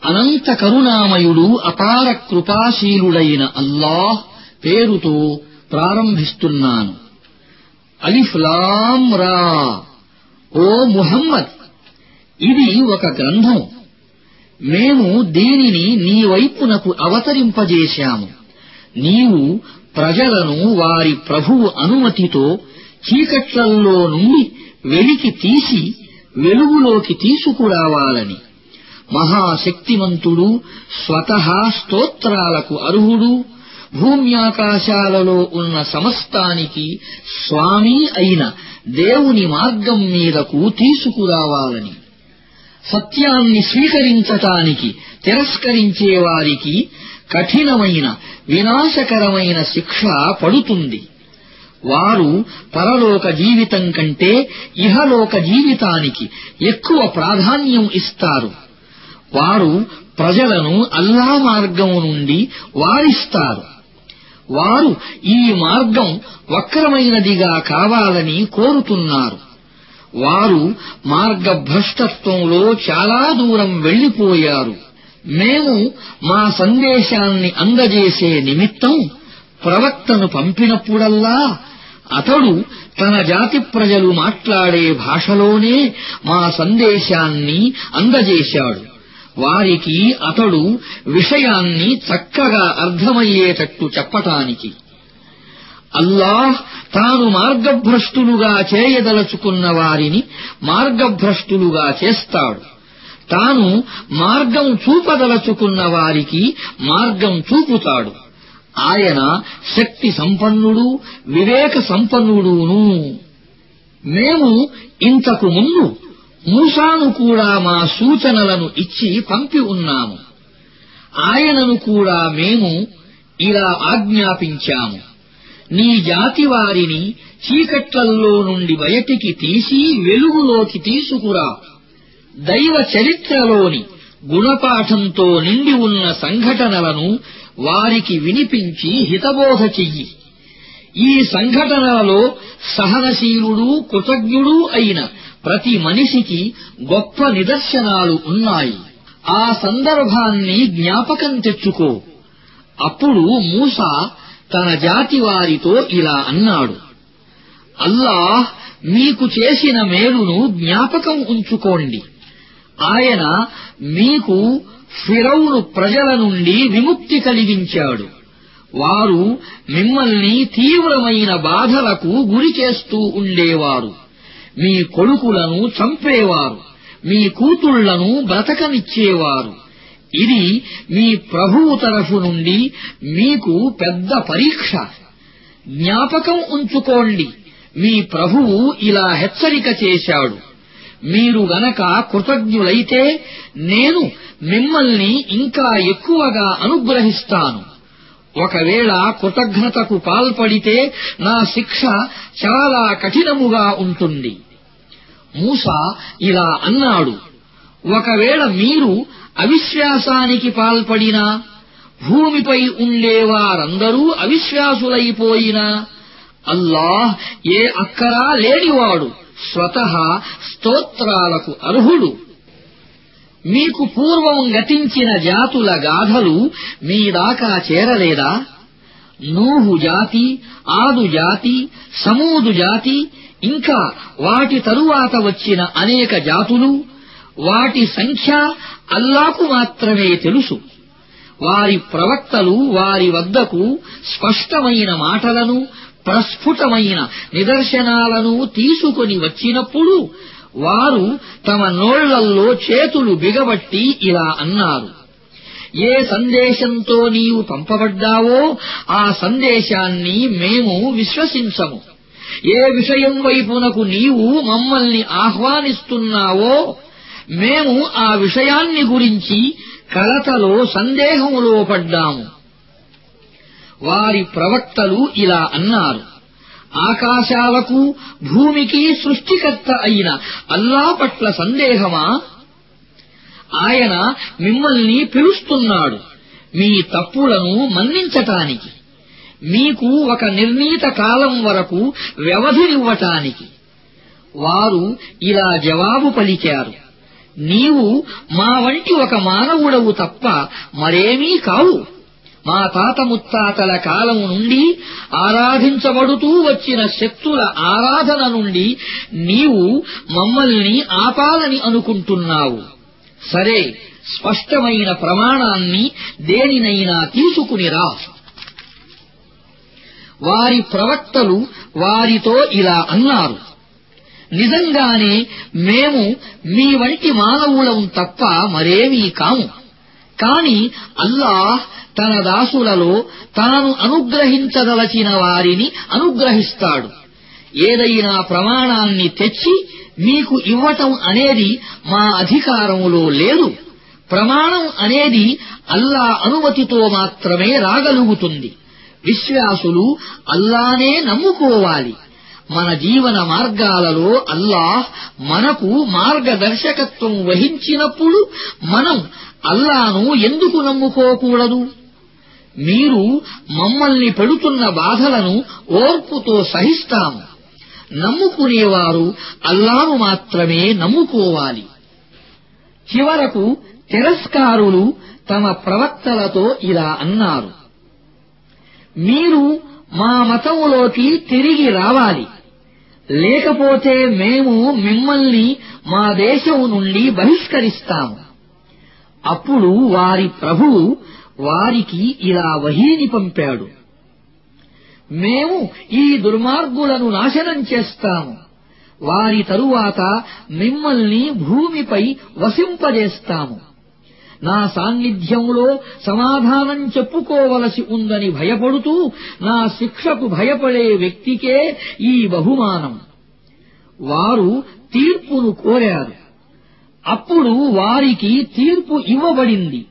అనంత కరుణామయుడు అపార కృపాశీలుడైన అల్లాహ్ పేరుతో ప్రారంభిస్తున్నాను అలిఫ్లాం రా ఓ ముహమ్మద్ ఇది ఒక గ్రంథం మేము దీనిని నీ వైపునకు అవతరింపజేశాము నీవు ప్రజలను వారి ప్రభువు అనుమతితో చీకట్లల్లో నుండి వెలికి తీసి వెలుగులోకి తీసుకురావాలని మహాశక్తిమంతుడు స్వతహా స్తోత్రాలకు అర్హుడు భూమ్యాకాశాలలో ఉన్న సమస్తానికి స్వామి అయిన దేవుని మార్గం మీదకు తీసుకురావాలని సత్యాన్ని స్వీకరించటానికి తిరస్కరించే వారికి కఠినమైన వినాశకరమైన శిక్ష పడుతుంది వారు పరలోక జీవితం కంటే ఇహలోక జీవితానికి ఎక్కువ ప్రాధాన్యం ఇస్తారు వారు ప్రజలను అల్లా మార్గం నుండి వారిస్తారు వారు ఈ మార్గం వక్రమైనదిగా కావాలని కోరుతున్నారు వారు మార్గభ్రష్టత్వంలో చాలా దూరం వెళ్లిపోయారు మేము మా సందేశాన్ని అందజేసే నిమిత్తం ప్రవక్తను పంపినప్పుడల్లా అతడు తన జాతి ప్రజలు మాట్లాడే భాషలోనే మా సందేశాన్ని అందజేశాడు వారికి అతడు విషయాన్ని చక్కగా అర్థమయ్యేటట్టు చెప్పటానికి అల్లాహ్ తాను మార్గభ్రష్టులుగా చేయదలుచుకున్న వారిని మార్గభ్రష్టులుగా చేస్తాడు తాను మార్గం చూపదలుచుకున్న వారికి మార్గం చూపుతాడు ఆయన శక్తి సంపన్నుడు వివేక సంపన్నుడును మేము ఇంతకు ముందు మూసాను కూడా మా సూచనలను ఇచ్చి పంపి ఉన్నాము ఆయనను కూడా మేము ఇలా ఆజ్ఞాపించాము నీ జాతి వారిని చీకట్లల్లో నుండి బయటికి తీసి వెలుగులోకి తీసుకురా దైవ చరిత్రలోని గుణపాఠంతో నిండి ఉన్న సంఘటనలను వారికి వినిపించి హితబోధ చెయ్యి ఈ సంఘటనలలో సహనశీలుడు కృతజ్ఞుడు అయిన ప్రతి మనిషికి గొప్ప నిదర్శనాలు ఉన్నాయి ఆ సందర్భాన్ని జ్ఞాపకం తెచ్చుకో అప్పుడు మూస తన జాతి వారితో ఇలా అన్నాడు అల్లాహ్ మీకు చేసిన మేలును జ్ఞాపకం ఉంచుకోండి ఆయన మీకు ఫిరౌను ప్రజల నుండి విముక్తి కలిగించాడు వారు మిమ్మల్ని తీవ్రమైన బాధలకు గురి చేస్తూ ఉండేవారు మీ కొడుకులను చంపేవారు మీ కూతుళ్లను బ్రతకనిచ్చేవారు ఇది మీ ప్రభువు తరఫు నుండి మీకు పెద్ద పరీక్ష జ్ఞాపకం ఉంచుకోండి మీ ప్రభువు ఇలా హెచ్చరిక చేశాడు మీరు గనక కృతజ్ఞులైతే నేను మిమ్మల్ని ఇంకా ఎక్కువగా అనుగ్రహిస్తాను ఒకవేళ కృతజ్ఞతకు పాల్పడితే నా శిక్ష చాలా కఠినముగా ఉంటుంది మూస ఇలా అన్నాడు ఒకవేళ మీరు అవిశ్వాసానికి పాల్పడినా భూమిపై ఉండేవారందరూ అవిశ్వాసులైపోయినా అల్లాహ్ ఏ అక్కరా లేనివాడు స్వతహా స్తోత్రాలకు అర్హుడు మీకు పూర్వం గతించిన జాతుల గాథలు మీ దాకా చేరలేదా నూహు జాతి ఆదు జాతి సమూదు జాతి ఇంకా వాటి తరువాత వచ్చిన అనేక జాతులు వాటి సంఖ్య అల్లాకు మాత్రమే తెలుసు వారి ప్రవక్తలు వారి వద్దకు స్పష్టమైన మాటలను ప్రస్ఫుటమైన నిదర్శనాలను తీసుకొని వచ్చినప్పుడు వారు తమ నోళ్లల్లో చేతులు బిగబట్టి ఇలా అన్నారు ఏ సందేశంతో నీవు పంపబడ్డావో ఆ సందేశాన్ని మేము విశ్వసించము ఏ విషయం వైపునకు నీవు మమ్మల్ని ఆహ్వానిస్తున్నావో మేము ఆ విషయాన్ని గురించి కలతలో సందేహంలో పడ్డాము వారి ప్రవక్తలు ఇలా అన్నారు ఆకాశాలకు భూమికి సృష్టికర్త అయిన అల్లా పట్ల సందేహమా ఆయన మిమ్మల్ని పిలుస్తున్నాడు మీ తప్పులను మన్నించటానికి మీకు ఒక నిర్ణీత కాలం వరకు వ్యవధినివ్వటానికి వారు ఇలా జవాబు పలికారు నీవు మా వంటి ఒక మానవుడవు తప్ప మరేమీ కావు మా తాత ముత్తాతల కాలం నుండి ఆరాధించబడుతూ వచ్చిన శక్తుల ఆరాధన నుండి నీవు మమ్మల్ని ఆపాలని అనుకుంటున్నావు సరే స్పష్టమైన ప్రమాణాన్ని దేనినైనా తీసుకునిరా వారి ప్రవక్తలు వారితో ఇలా అన్నారు నిజంగానే మేము మీ వంటి మానవులం తప్ప మరేమీ కాము కాని అల్లాహ్ తన దాసులలో తాను అనుగ్రహించదలచిన వారిని అనుగ్రహిస్తాడు ఏదైనా ప్రమాణాన్ని తెచ్చి మీకు ఇవ్వటం అనేది మా అధికారములో లేదు ప్రమాణం అనేది అల్లా అనుమతితో మాత్రమే రాగలుగుతుంది విశ్వాసులు అల్లానే నమ్ముకోవాలి మన జీవన మార్గాలలో అల్లాహ్ మనకు మార్గదర్శకత్వం వహించినప్పుడు మనం అల్లాను ఎందుకు నమ్ముకోకూడదు మీరు మమ్మల్ని పెడుతున్న బాధలను ఓర్పుతో సహిస్తాము నమ్ముకునేవారు అల్లాను మాత్రమే నమ్ముకోవాలి చివరకు తిరస్కారులు తమ ప్రవక్తలతో ఇలా అన్నారు మీరు మా మతములోకి తిరిగి రావాలి లేకపోతే మేము మిమ్మల్ని మా దేశం నుండి బహిష్కరిస్తాము అప్పుడు వారి ప్రభువు వారికి ఇలా వహీని పంపాడు మేము ఈ దుర్మార్గులను నాశనం చేస్తాము వారి తరువాత మిమ్మల్ని భూమిపై వసింపజేస్తాము నా సాన్నిధ్యంలో సమాధానం చెప్పుకోవలసి ఉందని భయపడుతూ నా శిక్షకు భయపడే వ్యక్తికే ఈ బహుమానం వారు తీర్పును కోరారు అప్పుడు వారికి తీర్పు ఇవ్వబడింది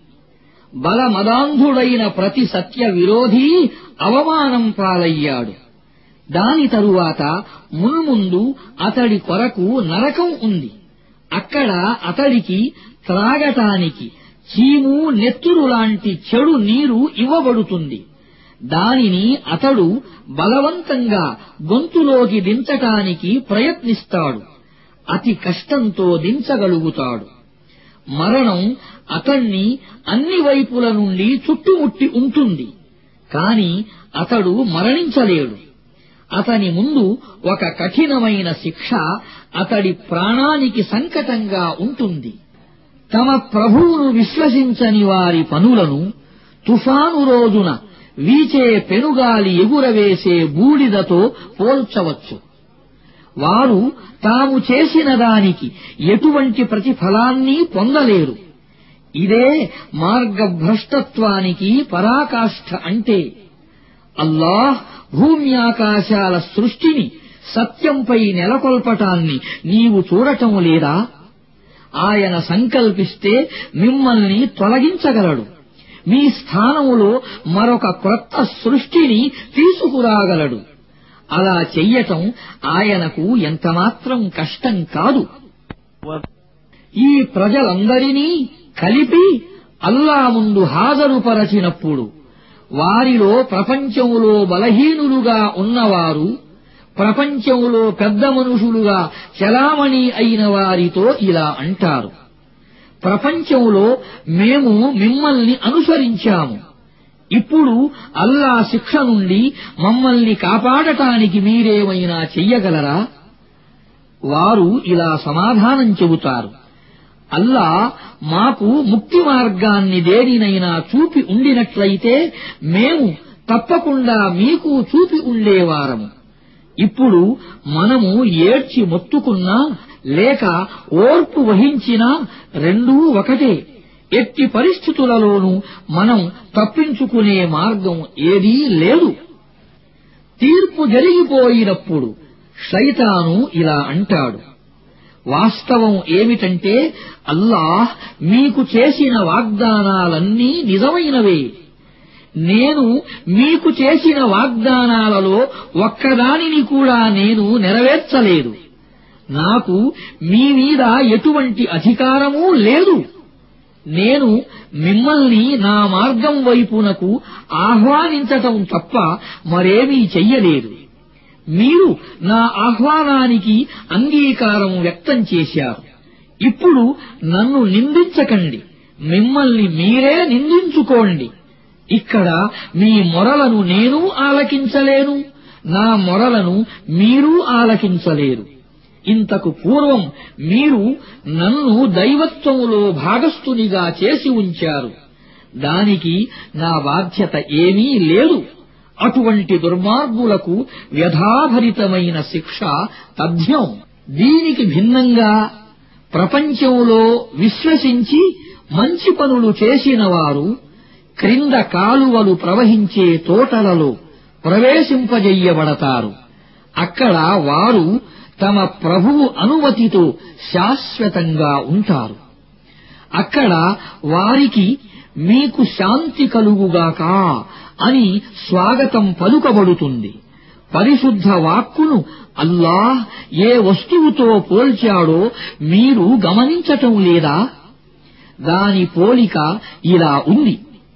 బలమదాంధుడైన ప్రతి సత్య విరోధీ అవమానం పాలయ్యాడు దాని తరువాత మున్ముందు అతడి కొరకు నరకం ఉంది అక్కడ అతడికి త్రాగటానికి చీము నెత్తురు లాంటి చెడు నీరు ఇవ్వబడుతుంది దానిని అతడు బలవంతంగా గొంతులోకి దించటానికి ప్రయత్నిస్తాడు అతి కష్టంతో దించగలుగుతాడు మరణం అతణ్ణి అన్ని వైపుల నుండి చుట్టుముట్టి ఉంటుంది కాని అతడు మరణించలేడు అతని ముందు ఒక కఠినమైన శిక్ష అతడి ప్రాణానికి సంకటంగా ఉంటుంది తమ ప్రభువును విశ్వసించని వారి పనులను తుఫాను రోజున వీచే పెనుగాలి ఎగురవేసే బూడిదతో పోల్చవచ్చు వారు తాము చేసిన దానికి ఎటువంటి ప్రతిఫలాన్ని పొందలేరు ఇదే మార్గభ్రష్టత్వానికి పరాకాష్ఠ అంటే అల్లాహ్ భూమ్యాకాశాల సృష్టిని సత్యంపై నెలకొల్పటాన్ని నీవు చూడటం లేదా ఆయన సంకల్పిస్తే మిమ్మల్ని తొలగించగలడు మీ స్థానములో మరొక క్రొత్త సృష్టిని తీసుకురాగలడు అలా చెయ్యటం ఆయనకు ఎంతమాత్రం కష్టం కాదు ఈ ప్రజలందరినీ కలిపి అల్లా ముందు హాజరుపరచినప్పుడు వారిలో ప్రపంచములో బలహీనులుగా ఉన్నవారు ప్రపంచంలో పెద్ద మనుషులుగా చలామణి అయిన వారితో ఇలా అంటారు ప్రపంచంలో మేము మిమ్మల్ని అనుసరించాము ఇప్పుడు అల్లా శిక్ష నుండి మమ్మల్ని కాపాడటానికి మీరేమైనా చెయ్యగలరా వారు ఇలా సమాధానం చెబుతారు అల్లా మాకు ముక్తి మార్గాన్ని దేనినైనా చూపి ఉండినట్లయితే మేము తప్పకుండా మీకు చూపి ఉండేవారము ఇప్పుడు మనము ఏడ్చి మొత్తుకున్నా లేక ఓర్పు వహించినా రెండూ ఒకటే ఎట్టి పరిస్థితులలోనూ మనం తప్పించుకునే మార్గం ఏదీ లేదు తీర్పు జరిగిపోయినప్పుడు శైతాను ఇలా అంటాడు వాస్తవం ఏమిటంటే అల్లాహ్ మీకు చేసిన వాగ్దానాలన్నీ నిజమైనవే నేను మీకు చేసిన వాగ్దానాలలో ఒక్కదానిని కూడా నేను నెరవేర్చలేదు నాకు మీ మీద ఎటువంటి అధికారమూ లేదు నేను మిమ్మల్ని నా మార్గం వైపునకు ఆహ్వానించటం తప్ప మరేమీ చెయ్యలేదు మీరు నా ఆహ్వానానికి అంగీకారం వ్యక్తం చేశారు ఇప్పుడు నన్ను నిందించకండి మిమ్మల్ని మీరే నిందించుకోండి ఇక్కడ మీ మొరలను నేను ఆలకించలేను నా మొరలను మీరు ఆలకించలేరు ఇంతకు పూర్వం మీరు నన్ను దైవత్వములో భాగస్థునిగా చేసి ఉంచారు దానికి నా బాధ్యత ఏమీ లేదు అటువంటి దుర్మార్గులకు వ్యధాభరితమైన శిక్ష తథ్యం దీనికి భిన్నంగా ప్రపంచంలో విశ్వసించి మంచి పనులు చేసిన వారు క్రింద కాలువలు ప్రవహించే తోటలలో ప్రవేశింపజెయ్యబడతారు అక్కడ వారు తమ ప్రభువు అనుమతితో శాశ్వతంగా ఉంటారు అక్కడ వారికి మీకు శాంతి కలుగుగాక అని స్వాగతం పలుకబడుతుంది పరిశుద్ధ వాక్కును అల్లాహ్ ఏ వస్తువుతో పోల్చాడో మీరు గమనించటం లేదా దాని పోలిక ఇలా ఉంది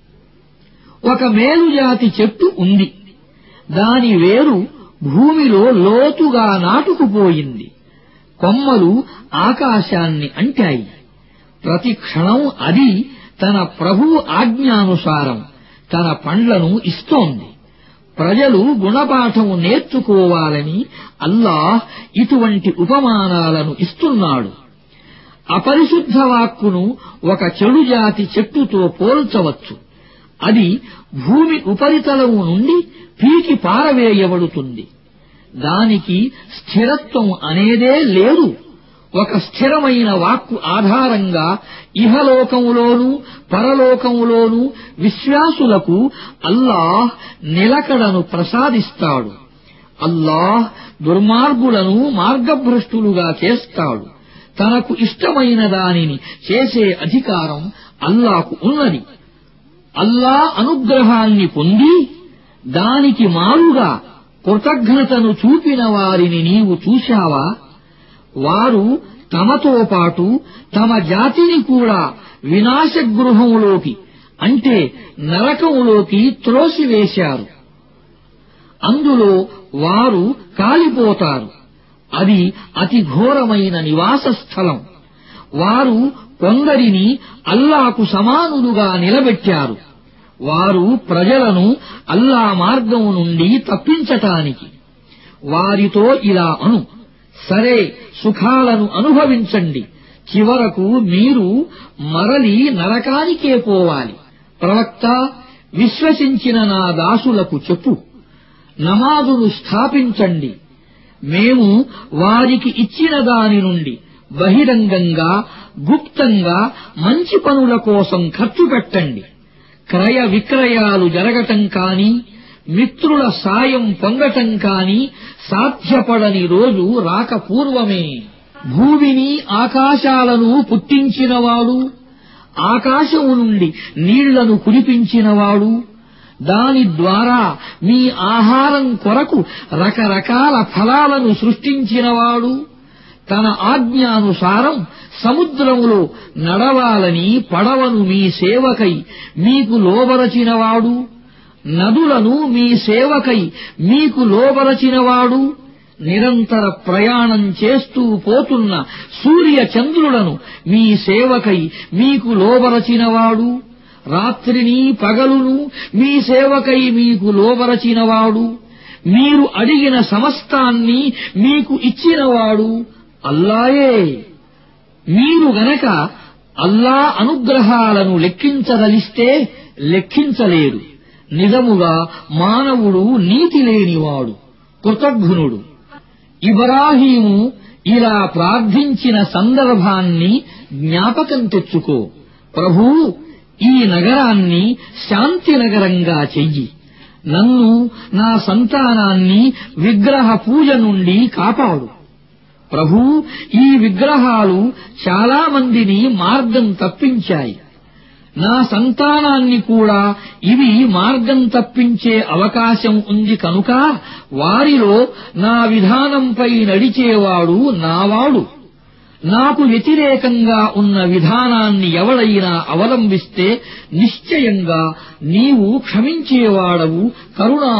ఒక మేలుజాతి చెట్టు ఉంది దాని వేరు భూమిలో లోతుగా నాటుకుపోయింది కొమ్మలు ఆకాశాన్ని అంటాయి ప్రతి క్షణం అది తన ప్రభువు ఆజ్ఞానుసారం తన పండ్లను ఇస్తోంది ప్రజలు గుణపాఠం నేర్చుకోవాలని అల్లాహ్ ఇటువంటి ఉపమానాలను ఇస్తున్నాడు అపరిశుద్ధ వాక్కును ఒక చెడు జాతి చెట్టుతో పోల్చవచ్చు అది భూమి ఉపరితలము నుండి పీకి పారవేయబడుతుంది దానికి స్థిరత్వం అనేదే లేదు ఒక స్థిరమైన వాక్కు ఆధారంగా ఇహలోకములోనూ పరలోకములోనూ విశ్వాసులకు అల్లాహ్ నిలకడను ప్రసాదిస్తాడు అల్లాహ్ దుర్మార్గులను మార్గభ్రష్టులుగా చేస్తాడు తనకు ఇష్టమైన దానిని చేసే అధికారం అల్లాకు ఉన్నది అల్లా అనుగ్రహాన్ని పొంది దానికి మారుగా కృతజ్ఞతను చూపిన వారిని నీవు చూశావా వారు తమతో పాటు తమ జాతిని కూడా వినాశగృహంలోకి అంటే నరకములోకి త్రోసివేశారు అందులో వారు కాలిపోతారు అది అతి ఘోరమైన నివాస స్థలం వారు కొందరిని అల్లాకు సమానులుగా నిలబెట్టారు వారు ప్రజలను అల్లా మార్గం నుండి తప్పించటానికి వారితో ఇలా అను సరే సుఖాలను అనుభవించండి చివరకు మీరు మరలి నరకానికే పోవాలి ప్రవక్త విశ్వసించిన నా దాసులకు చెప్పు నమాజును స్థాపించండి మేము వారికి ఇచ్చిన దాని నుండి బహిరంగంగా గుప్తంగా మంచి పనుల కోసం ఖర్చు పెట్టండి క్రయ విక్రయాలు జరగటం కాని మిత్రుల సాయం పొందటం కాని సాధ్యపడని రోజు రాకపూర్వమే భూమిని ఆకాశాలను పుట్టించినవాడు ఆకాశము నుండి నీళ్లను కురిపించినవాడు దాని ద్వారా మీ ఆహారం కొరకు రకరకాల ఫలాలను సృష్టించినవాడు తన ఆజ్ఞానుసారం సముద్రములో నడవాలని పడవను మీ సేవకై మీకు లోబరచినవాడు నదులను మీ సేవకై మీకు లోబరచినవాడు నిరంతర ప్రయాణం చేస్తూ పోతున్న సూర్య చంద్రులను మీ సేవకై మీకు లోబరచినవాడు రాత్రిని పగలును మీ సేవకై మీకు లోబరచినవాడు మీరు అడిగిన సమస్తాన్ని మీకు ఇచ్చినవాడు అల్లాయే మీరు గనక అల్లా అనుగ్రహాలను లెక్కించదలిస్తే లెక్కించలేరు నిజముగా మానవుడు నీతి లేనివాడు కృతజ్ఞుడు ఇబ్రాహీము ఇలా ప్రార్థించిన సందర్భాన్ని జ్ఞాపకం తెచ్చుకో ప్రభూ ఈ నగరాన్ని శాంతి నగరంగా చెయ్యి నన్ను నా సంతానాన్ని విగ్రహ పూజ నుండి కాపాడు ప్రభూ ఈ విగ్రహాలు చాలా మందిని మార్గం తప్పించాయి నా సంతానాన్ని కూడా ఇవి మార్గం తప్పించే అవకాశం ఉంది కనుక వారిలో నా విధానంపై నడిచేవాడు నావాడు నాకు వ్యతిరేకంగా ఉన్న విధానాన్ని ఎవడైనా అవలంబిస్తే నిశ్చయంగా నీవు క్షమించేవాడవు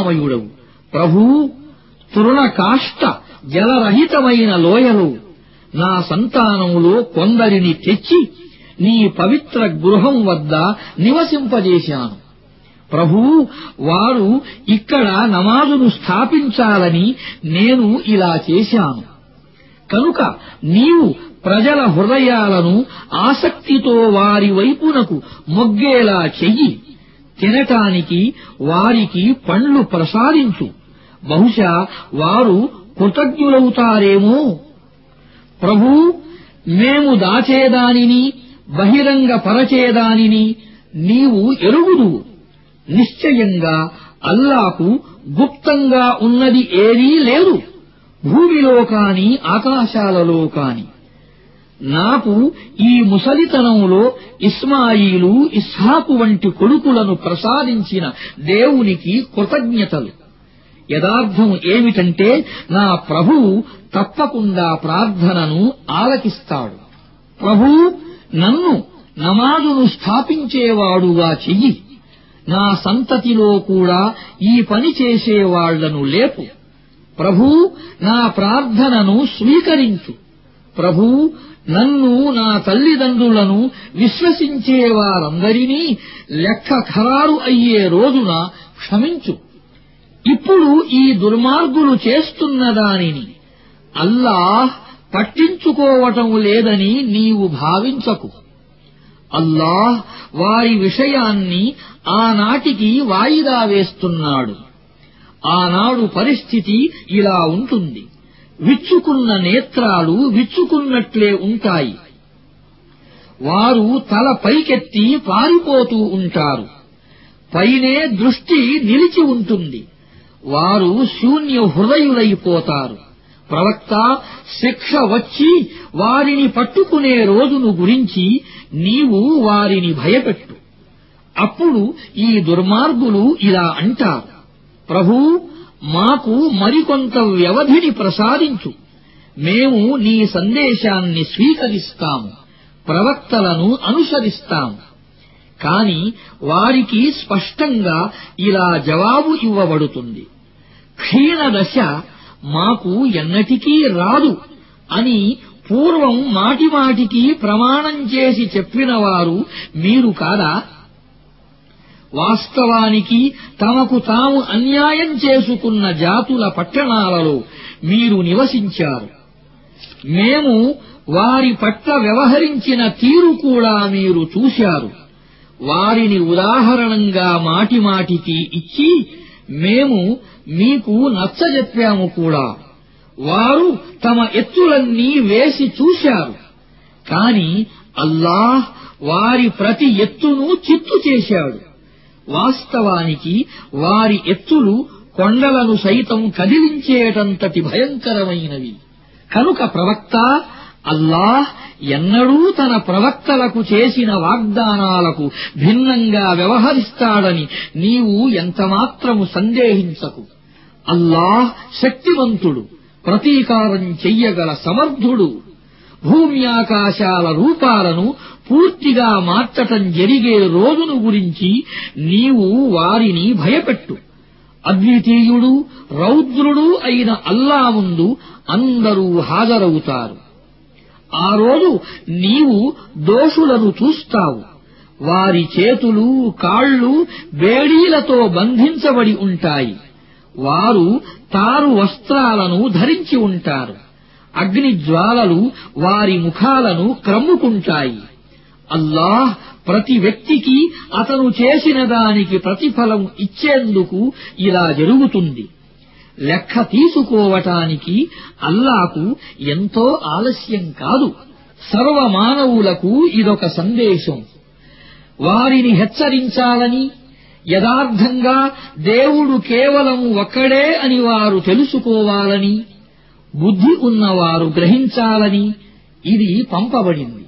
కరుణామయుడవు ప్రభూ తృణకాష్ట జలరహితమైన లోయలు నా సంతానములో కొందరిని తెచ్చి నీ పవిత్ర గృహం వద్ద నివసింపజేశాను ప్రభూ వారు ఇక్కడ నమాజును స్థాపించాలని నేను ఇలా చేశాను కనుక నీవు ప్రజల హృదయాలను ఆసక్తితో వారి వైపునకు మొగ్గేలా చెయ్యి తినటానికి వారికి పండ్లు ప్రసాదించు బహుశా వారు కృతజ్ఞులవుతారేమో ప్రభూ మేము దాచేదానిని బహిరంగపరచేదానిని నీవు ఎరుగుదువు నిశ్చయంగా అల్లాకు గుప్తంగా ఉన్నది ఏదీ లేదు భూమిలో కాని ఆకాశాలలో కాని నాకు ఈ ముసలితనంలో ఇస్మాయిలు ఇస్హాకు వంటి కొడుకులను ప్రసాదించిన దేవునికి కృతజ్ఞతలు యదార్థం ఏమిటంటే నా ప్రభువు తప్పకుండా ప్రార్థనను ఆలకిస్తాడు ప్రభూ నన్ను నమాజును స్థాపించేవాడుగా చెయ్యి నా సంతతిలో కూడా ఈ పని చేసేవాళ్లను లేపు ప్రభూ నా ప్రార్థనను స్వీకరించు ప్రభూ నన్ను నా తల్లిదండ్రులను విశ్వసించే వారందరినీ లెక్క ఖరారు అయ్యే రోజున క్షమించు ఇప్పుడు ఈ దుర్మార్గులు చేస్తున్న దానిని అల్లాహ్ పట్టించుకోవటం లేదని నీవు భావించకు అల్లాహ్ వారి విషయాన్ని ఆనాటికి వాయిదా వేస్తున్నాడు ఆనాడు పరిస్థితి ఇలా ఉంటుంది విచ్చుకున్న నేత్రాలు విచ్చుకున్నట్లే ఉంటాయి వారు తల పైకెత్తి పారిపోతూ ఉంటారు పైనే దృష్టి నిలిచి ఉంటుంది వారు శూన్య హృదయులైపోతారు ప్రవక్త శిక్ష వచ్చి వారిని పట్టుకునే రోజును గురించి నీవు వారిని భయపెట్టు అప్పుడు ఈ దుర్మార్గులు ఇలా అంటారు ప్రభూ మాకు మరికొంత వ్యవధిని ప్రసాదించు మేము నీ సందేశాన్ని స్వీకరిస్తాము ప్రవక్తలను అనుసరిస్తాము కాని వారికి స్పష్టంగా ఇలా జవాబు ఇవ్వబడుతుంది క్షీణదశ మాకు ఎన్నటికీ రాదు అని పూర్వం మాటిమాటికి ప్రమాణం చేసి చెప్పినవారు మీరు కాదా వాస్తవానికి తమకు తాము అన్యాయం చేసుకున్న జాతుల పట్టణాలలో మీరు నివసించారు మేము వారి పట్ల వ్యవహరించిన తీరు కూడా మీరు చూశారు వారిని ఉదాహరణంగా మాటిమాటికి ఇచ్చి మేము మీకు నచ్చజెప్పాము కూడా వారు తమ ఎత్తులన్నీ వేసి చూశారు కాని అల్లాహ్ వారి ప్రతి ఎత్తును చిత్తు చేశాడు వాస్తవానికి వారి ఎత్తులు కొండలను సైతం కదిలించేటంతటి భయంకరమైనవి కనుక ప్రవక్త అల్లాహ్ ఎన్నడూ తన ప్రవక్తలకు చేసిన వాగ్దానాలకు భిన్నంగా వ్యవహరిస్తాడని నీవు ఎంతమాత్రము సందేహించకు అల్లాహ్ శక్తివంతుడు ప్రతీకారం చెయ్యగల సమర్థుడు భూమి ఆకాశాల రూపాలను పూర్తిగా మార్చటం జరిగే రోజును గురించి నీవు వారిని భయపెట్టు అద్వితీయుడు రౌద్రుడు అయిన అల్లా ముందు అందరూ హాజరవుతారు ఆ రోజు నీవు దోషులను చూస్తావు వారి చేతులు కాళ్ళు బేడీలతో బంధించబడి ఉంటాయి వారు తారు వస్త్రాలను ధరించి ఉంటారు అగ్ని జ్వాలలు వారి ముఖాలను క్రమ్ముకుంటాయి అల్లాహ్ ప్రతి వ్యక్తికి అతను చేసిన దానికి ప్రతిఫలం ఇచ్చేందుకు ఇలా జరుగుతుంది లెక్క తీసుకోవటానికి అల్లాకు ఎంతో ఆలస్యం కాదు సర్వమానవులకు ఇదొక సందేశం వారిని హెచ్చరించాలని యథార్థంగా దేవుడు కేవలం ఒక్కడే అని వారు తెలుసుకోవాలని బుద్ధి ఉన్నవారు గ్రహించాలని ఇది పంపబడింది